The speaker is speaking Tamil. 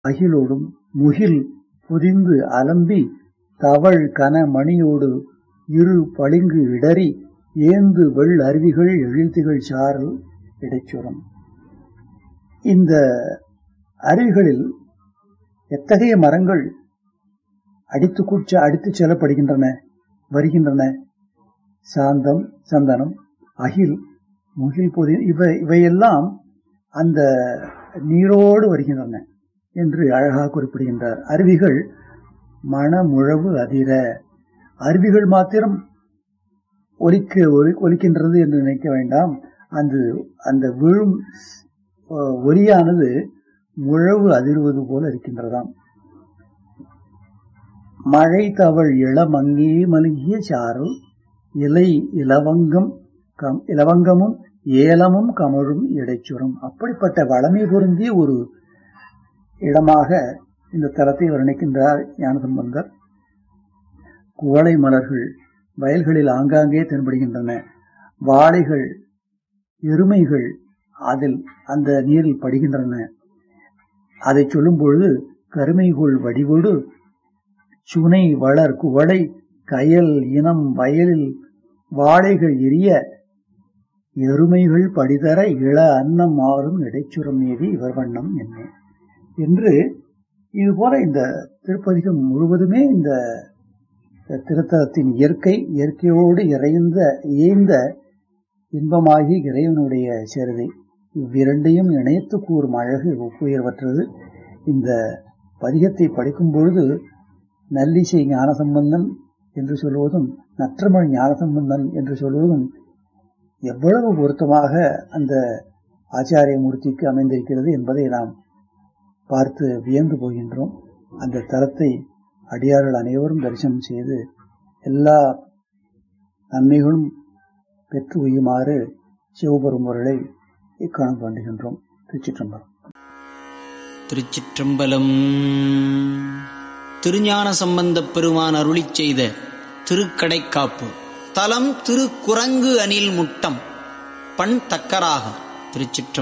அகிலொடும் முகில் பொதிந்து அலம்பி தவழ் கன மணியோடு இரு பளிங்கு இடறி ஏந்து வெள் அருவிகள் எழில்திகழ் சாரல் இடைச்சுரம் இந்த அருவிகளில் எத்தகைய மரங்கள் அடித்து கூச்ச அடித்துச் செல்லப்படுகின்றன வருகின்றன சாந்தம் சந்தனம் அகில் முகில் பொதி இவை இவையெல்லாம் அந்த நீரோடு வருகின்றன என்று அழகாக குறிப்பிடுகின்றார் அருவிகள் மணமுழவு அதிர அருவிகள் மாத்திரம் ஒலிக்க ஒலி ஒலிக்கின்றது என்று நினைக்க வேண்டாம் அந்த அந்த விழும் ஒலியானது முழவு அதிர்வது போல இருக்கின்றதாம் மழை தவழ் இளமங்கே மலகிய சாரல் இலை இலவங்கம் கம் இலவங்கமும் ஏலமும் கமழும் இடைச்சுரம் அப்படிப்பட்ட வளமை பொருந்திய ஒரு இடமாக இந்த தலத்தை வர்ணிக்கின்றார் ஞானசம்பந்தர் குவளை மலர்கள் வயல்களில் ஆங்காங்கே தென்படுகின்றன வாழைகள் எருமைகள் அதில் அந்த நீரில் படுகின்றன அதை சொல்லும் பொழுது கருமைகோள் வடிவோடு சுனை வளர் குவளை கயல் இனம் வயலில் வாழைகள் எரிய எருமைகள் படிதர இள அன்னம் மாறும் இடைச்சுரம் மீதி இவர் வண்ணம் என்ன என்று இதுபோல இந்த திருப்பதிகம் முழுவதுமே இந்த திருத்தலத்தின் இயற்கை இயற்கையோடு இறைந்த ஏந்த இன்பமாகி இறைவனுடைய சேருதை இவ்விரண்டையும் இணைத்து கூறும் அழகு ஒப்புயர்வற்றது இந்த பதிகத்தை படிக்கும் பொழுது நல்லிசை ஞானசம்பந்தன் என்று சொல்வதும் நற்றமிழ் ஞானசம்பந்தன் என்று சொல்வதும் எவ்வளவு பொருத்தமாக அந்த ஆச்சாரிய மூர்த்திக்கு அமைந்திருக்கிறது என்பதை நாம் பார்த்து வியந்து போகின்றோம் அந்த தலத்தை அடியார்கள் அனைவரும் தரிசனம் செய்து எல்லா நன்மைகளும் பெற்று உயுமாறு சிவபெருமுருளை இக்காலம் வேண்டுகின்றோம் திருச்சிற்றம்பலம் திருச்சிற்றம்பலம் திருஞான சம்பந்தப் பெருமான் அருளிச் செய்த திருக்கடைக்காப்பு தலம் திருக்குரங்கு அணில் முட்டம் பண் தக்கராக திருச்சிற்றம்